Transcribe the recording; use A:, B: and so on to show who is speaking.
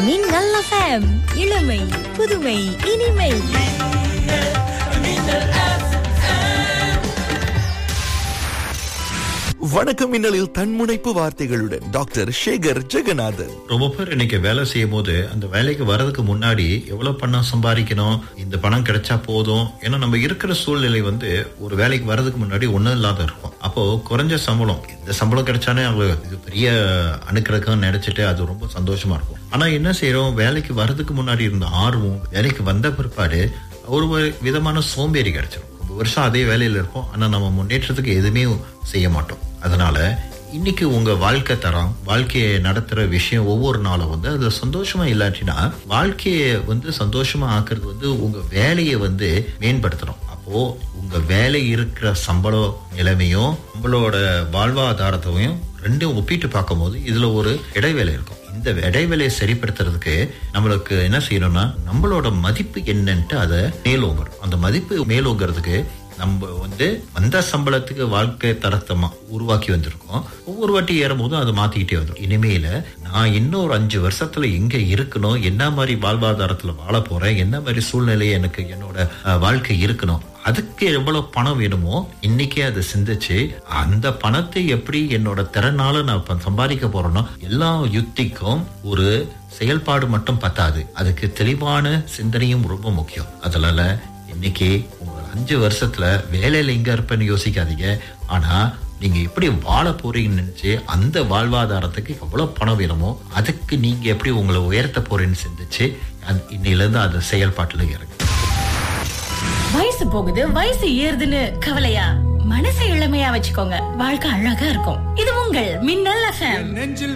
A: மின்னல் எஃப்எம் இளமை புதுமை இனிமை
B: வணக்கம் மின்னலில் தன்முனைப்பு வார்த்தைகளுடன் டாக்டர் சேகர் ஜெகநாதன்
C: ரொம்ப பேர் இன்னைக்கு வேலை செய்யும் போது அந்த வேலைக்கு வர்றதுக்கு முன்னாடி எவ்வளவு பணம் சம்பாதிக்கணும் இந்த பணம் கிடைச்சா போதும் ஏன்னா நம்ம இருக்கிற சூழ்நிலை வந்து ஒரு வேலைக்கு வர்றதுக்கு முன்னாடி ஒண்ணும் இல்லாத இருக்கும் அப்போ குறைஞ்ச சம்பளம் இந்த சம்பளம் கிடைச்சானே அவங்க இது பெரிய அணுக்கிறதுக்கு நினைச்சிட்டு அது ரொம்ப சந்தோஷமா இருக்கும் ஆனா என்ன செய்யறோம் வேலைக்கு வர்றதுக்கு முன்னாடி இருந்த ஆர்வம் வேலைக்கு வந்த பிற்பாடு ஒரு விதமான சோம்பேறி கிடைச்சிரும் ரொம்ப வருஷம் அதே வேலையில இருப்போம் ஆனா நம்ம முன்னேற்றத்துக்கு எதுவுமே செய்ய மாட்டோம் அதனால இன்னைக்கு உங்க வாழ்க்கை தரம் வாழ்க்கையை நடத்துற விஷயம் ஒவ்வொரு நாளும் வந்து அது சந்தோஷமா இல்லாட்டினா வாழ்க்கையை வந்து சந்தோஷமா ஆக்குறது வந்து உங்க வேலையை வந்து மேம்படுத்தணும் அப்போ உங்க வேலை இருக்கிற சம்பள நிலைமையும் உங்களோட வாழ்வாதாரத்தையும் ரெண்டும் ஒப்பிட்டு பார்க்கும்போது இதுல ஒரு இடைவேளை இருக்கும் இந்த இடைவேளையை சரிப்படுத்துறதுக்கு நம்மளுக்கு என்ன செய்யணும்னா நம்மளோட மதிப்பு என்னன்ட்டு அதை மேலோங்கணும் அந்த மதிப்பு மேலோங்கிறதுக்கு நம்ம வந்து வந்த சம்பளத்துக்கு வாழ்க்கை தரத்தை உருவாக்கி வந்திருக்கோம் ஒவ்வொரு வாட்டி ஏறும்போதும் அதை மாத்திக்கிட்டே வந்துடும் இனிமேல நான் இன்னொரு அஞ்சு வருஷத்துல எங்க இருக்கணும் என்ன மாதிரி வாழ்வாதாரத்துல வாழ போறேன் என்ன மாதிரி சூழ்நிலை எனக்கு என்னோட அஹ், வாழ்க்கை இருக்கணும் அதுக்கு எவ்வளவு பணம் வேணுமோ இன்னைக்கே அதை சிந்திச்சு அந்த பணத்தை எப்படி என்னோட திறனால நான் இப்ப சம்பாதிக்க போறேனோ எல்லா யுக்திக்கும் ஒரு செயல்பாடு மட்டும் பத்தாது அதுக்கு தெளிவான சிந்தனையும் ரொம்ப முக்கியம் அதனால இன்னைக்கு உங்க அஞ்சு வருஷத்துல வேலையில எங்க இருப்பேன்னு யோசிக்காதீங்க ஆனா நீங்க எப்படி வாழ போறீங்கன்னு நினைச்சு அந்த வாழ்வாதாரத்துக்கு எவ்வளவு பணம் வேணுமோ அதுக்கு நீங்க எப்படி உங்களை உயர்த்த போறேன்னு சிந்திச்சு அந்த- இன்னையில இருந்து அந்த செயல்பாட்டுல இறங்க
D: வயசு போகுது வயசு ஏறுதுன்னு கவலையா மனசை இளமையா வச்சுக்கோங்க வாழ்க்கை அழகா இருக்கும் இது உங்கள் மின்னல் எஃப்எம்